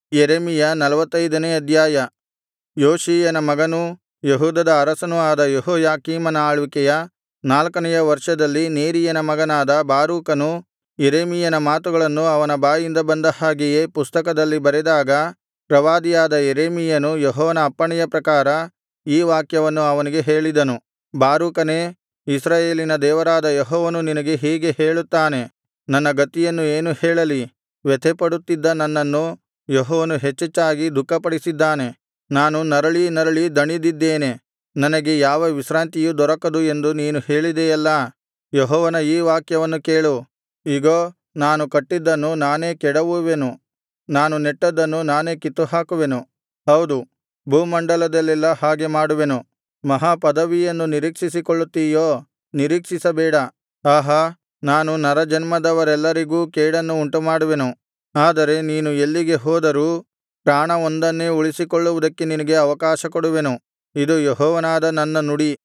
ಯೆರೆಮೀಯ ನಲ್ವತ್ತೈದನೇ ಅಧ್ಯಾಯ ಯೋಷೀಯನ ಮಗನೂ ಯೆಹೂದದ ಅರಸನೂ ಆದ ಯೆಹೋಯಾಕೀಮನ ಆಳ್ವಿಕೆಯ ನಾಲ್ಕನೆಯ ವರ್ಷದಲ್ಲಿ ನೇರೀಯನ ಮಗನಾದ ಬಾರೂಕನು ಯೆರೆಮೀಯನ ಮಾತುಗಳನ್ನು ಅವನ ಬಾಯಿಂದ ಬಂದ ಹಾಗೆಯೇ ಪುಸ್ತಕದಲ್ಲಿ ಬರೆದಾಗ ಪ್ರವಾದಿಯಾದ ಯೆರೆಮೀಯನು ಯೆಹೋವನ ಅಪ್ಪಣೆಯ ಪ್ರಕಾರ ಈ ವಾಕ್ಯವನ್ನು ಅವನಿಗೆ ಹೇಳಿದನು ಬಾರೂಕನೇ ಇಸ್ರಾಯೇಲಿನ ದೇವರಾದ ಯೆಹೋವನು ನಿನಗೆ ಹೀಗೆ ಹೇಳುತ್ತಾನೆ ನನ್ನ ಗತಿಯನ್ನು ಏನು ಹೇಳಲಿ ವ್ಯಥೆಪಡುತ್ತಿದ್ದ ನನ್ನನ್ನು ಯೆಹೋವನು ಹೆಚ್ಚೆಚ್ಚಾಗಿ ದುಃಖಪಡಿಸಿದ್ದಾನೆ ನಾನು ನರಳಿ ನರಳಿ ದಣಿದಿದ್ದೇನೆ ನನಗೆ ಯಾವ ವಿಶ್ರಾಂತಿಯೂ ದೊರಕದು ಎಂದು ನೀನು ಹೇಳಿದೆಯಲ್ಲಾ ಯೆಹೋವನ ಈ ವಾಕ್ಯವನ್ನು ಕೇಳು ಇಗೋ ನಾನು ಕಟ್ಟಿದ್ದನ್ನು ನಾನೇ ಕೆಡವುವೆನು ನಾನು ನೆಟ್ಟದ್ದನ್ನು ನಾನೇ ಕಿತ್ತುಹಾಕುವೆನು ಹೌದು ಭೂಮಂಡಲದಲ್ಲೆಲ್ಲಾ ಹಾಗೆ ಮಾಡುವೆನು ಮಹಾಪದವಿಯನ್ನು ನಿರೀಕ್ಷಿಸಿಕೊಳ್ಳುತ್ತೀಯೋ ನಿರೀಕ್ಷಿಸಬೇಡ ಆಹಾ ನಾನು ನರಜನ್ಮದವರೆಲ್ಲರಿಗೂ ಕೇಡನ್ನು ಉಂಟುಮಾಡುವೆನು ಆದರೆ ನೀನು ಎಲ್ಲಿಗೆ ಹೋದರೂ ಪ್ರಾಣವೊಂದನ್ನೇ ಉಳಿಸಿಕೊಳ್ಳುವುದಕ್ಕೆ ನಿನಗೆ ಅವಕಾಶ ಕೊಡುವೆನು ಇದು ಯೆಹೋವನಾದ ನನ್ನ ನುಡಿ